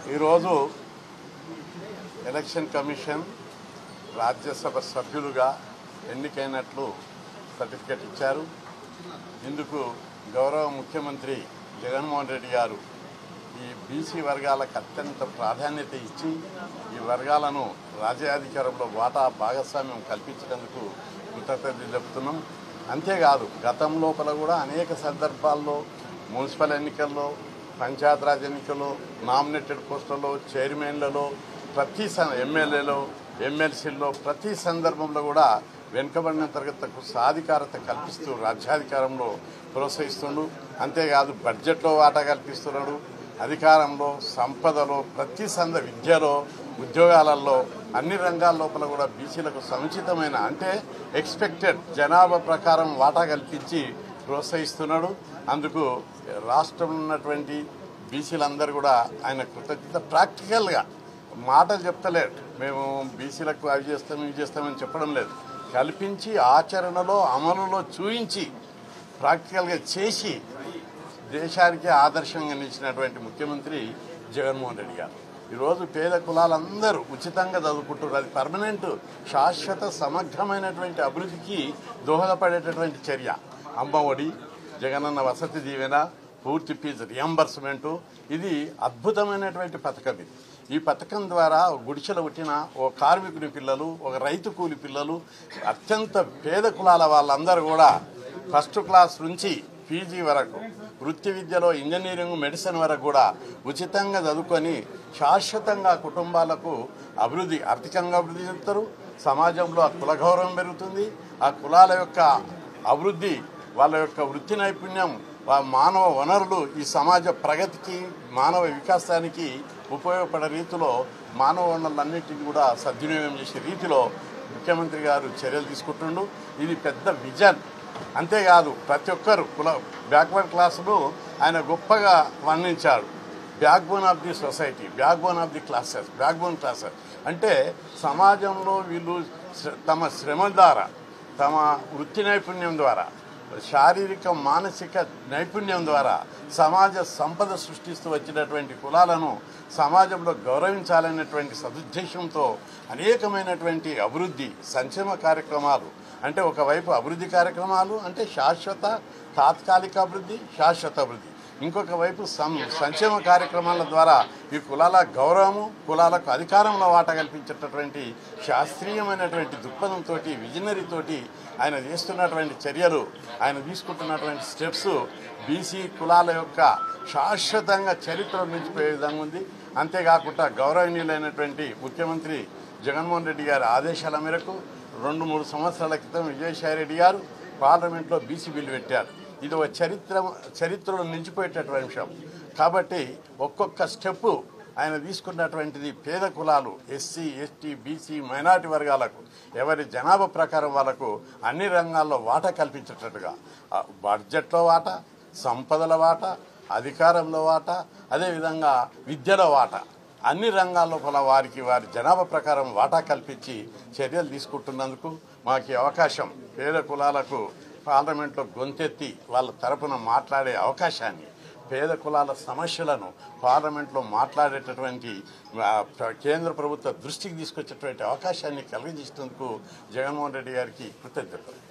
ఈరోజు election commission Rajya Sabha సభ్యులుగా ఎన్నికైనట్లు certificate ఇచ్చారు ఇందుకు గౌరవ ముఖ్యమంత్రి జగన్మోహన్ రెడ్డి గారు ఈ బీసీ వర్గాలకు అత్యంత ప్రాధాన్యత ఇచ్చి ఈ వర్గాలను రాజ్యాధికారంలో వాటా భాగస్వామ్యం కల్పించినందుకు కృతజ్ఞతలు చెప్తున్నాం అంతేకాదు గతం లోపల కూడా అనేక సందర్భాల్లో మున్సిపల్ ఎన్నికల్లో పంచాయతీరాజ్ ఎన్నికల్లో నామినేటెడ్ పోస్టులలో చైర్మన్లలో ప్రతి స- ఎమ్మెల్యేలో ఎమ్మెల్సీల్లో ప్రతి సందర్భంలో కూడా వెనుకబడిన తరగతులకు సాధికారత కల్పిస్తూ రాజ్యాధికారంలో ప్రోత్సహిస్తుండు అంతేకాదు బడ్జెట్లో వాటా కల్పిస్తున్నాడు అధికారంలో సంపదలో ప్రతి సంద విద్యలో ఉద్యోగాలలో అన్ని రంగాల లోపల కూడా బీసీలకు సముచితమైన అంటే ఎక్స్పెక్టెడ్ జనాభా ప్రకారం వాటా కల్పించి ప్రోత్సహిస్తున్నాడు అందుకు రాష్ట్రంలో ఉన్నటువంటి బీసీలందరూ కూడా ఆయన కృతజ్ఞత ప్రాక్టికల్గా మాటలు చెప్తలేడు మేము బీసీలకు అవి చేస్తాం ఇవి చేస్తామని చెప్పడం లేదు కల్పించి ఆచరణలో అమలులో చూయించి ప్రాక్టికల్గా చేసి దేశానికి ఆదర్శంగా నిలిచినటువంటి ముఖ్యమంత్రి జగన్మోహన్ రెడ్డి గారు ఈరోజు పేద కులాలందరూ ఉచితంగా చదువుకుంటున్నారు అది పర్మనెంట్ శాశ్వత సమగ్రమైనటువంటి అభివృద్ధికి దోహదపడేటటువంటి చర్య అమ్మఒడి జగనన్న వసతి దీవెన పూర్తి ఫీజు రియంబర్స్మెంటు ఇది అద్భుతమైనటువంటి పథకం ఇది ఈ పథకం ద్వారా ఒక గుడిసెలు పుట్టిన ఓ కార్మికుని పిల్లలు ఒక రైతు కూలి పిల్లలు అత్యంత పేద కులాల వాళ్ళందరూ కూడా ఫస్ట్ క్లాస్ నుంచి పీజీ వరకు వృత్తి విద్యలో ఇంజనీరింగ్ మెడిసిన్ వరకు కూడా ఉచితంగా చదువుకొని శాశ్వతంగా కుటుంబాలకు అభివృద్ధి ఆర్థికంగా అభివృద్ధి చెందుతారు సమాజంలో ఆ కుల గౌరవం పెరుగుతుంది ఆ కులాల యొక్క అభివృద్ధి వాళ్ళ యొక్క వృత్తి నైపుణ్యం వా- మానవ వనరులు ఈ సమాజ ప్రగతికి మానవ వికాసానికి ఉపయోగపడే రీతిలో మానవ వనరులన్నింటినీ కూడా సద్వినియోగం చేసే రీతిలో ముఖ్యమంత్రి గారు చర్యలు తీసుకుంటుండు ఇది పెద్ద విజన్ అంతేకాదు ప్రతి ఒక్కరు కుల బ్యాక్వర్డ్ క్లాసును ఆయన గొప్పగా వర్ణించాడు backbone of the society backbone of the classes backbone classes అంటే సమాజంలో వీళ్ళు శ్ర- తమ శ్రమ ద్వారా తమ వృత్తి నైపుణ్యం ద్వారా శారీరక మానసిక నైపుణ్యం ద్వారా సమాజ సంపద సృష్టిస్తూ వచ్చినటువంటి కులాలను సమాజంలో గౌరవించాలనేటువంటి సదుద్దేశంతో అనేకమైనటువంటి అభివృద్ధి సంక్షేమ కార్యక్రమాలు అంటే ఒకవైపు అభివృద్ధి కార్యక్రమాలు అంటే శాశ్వత తాత్కాలిక అభివృద్ధి శాశ్వత అభివృద్ధి ఇంకొక వైపు సం సంక్షేమ కార్యక్రమాల ద్వారా ఈ కులాల గౌరవము కులాలకు అధికారంలో వాటా కల్పించేటటువంటి శాస్త్రీయమైనటువంటి దృక్పథంతో విజనరీతోటి ఆయన చేస్తున్నటువంటి చర్యలు ఆయన తీసుకుంటున్నటువంటి స్టెప్స్ బీసీ కులాల యొక్క శాశ్వతంగా చరిత్రలో నిలిచిపోయే విధంగా ఉంది అంతేకాకుండా గౌరవనీయులైనటువంటి ముఖ్యమంత్రి జగన్మోహన్ రెడ్డి గారి ఆదేశాల మేరకు రెండు మూడు సంవత్సరాల క్రితం విజయసాయి రెడ్డి గారు పార్లమెంట్లో బీసీ బిల్లు పెట్టారు ఇది ఒక చరిత్ర చరిత్రలో నిలిచిపోయేటటువంటి అంశం కాబట్టి ఒక్కొక్క స్టెప్పు ఆయన తీసుకున్నటువంటిది పేద కులాలు ఎస్సీ ఎస్టీ బీసీ మైనార్టీ వర్గాలకు ఎవరి జనాభా ప్రకారం వాళ్ళకు అన్ని రంగాల్లో వాటా కల్పించేటట్టుగా ఆ బడ్జెట్లో వాటా సంపదల వాటా అధికారంలో వాటా అదేవిధంగా విద్యలో వాటా అన్ని రంగాల్లో కూడా వారికి వారి జనాభా ప్రకారం వాటా కల్పించి చర్యలు తీసుకుంటున్నందుకు మాకు ఈ అవకాశం పేద కులాలకు పార్లమెంట్లో గొంతెత్తి వాళ్ళ తరపున మాట్లాడే అవకాశాన్ని పేద కులాల సమస్యలను పార్లమెంట్లో మాట్లాడేటటువంటి ఆ, ప్ర- కేంద్ర ప్రభుత్వ దృష్టికి తీసుకొచ్చేటువంటి అవకాశాన్ని కలిగించినందుకు జగన్మోహన్ రెడ్డి గారికి కృతజ్ఞతలు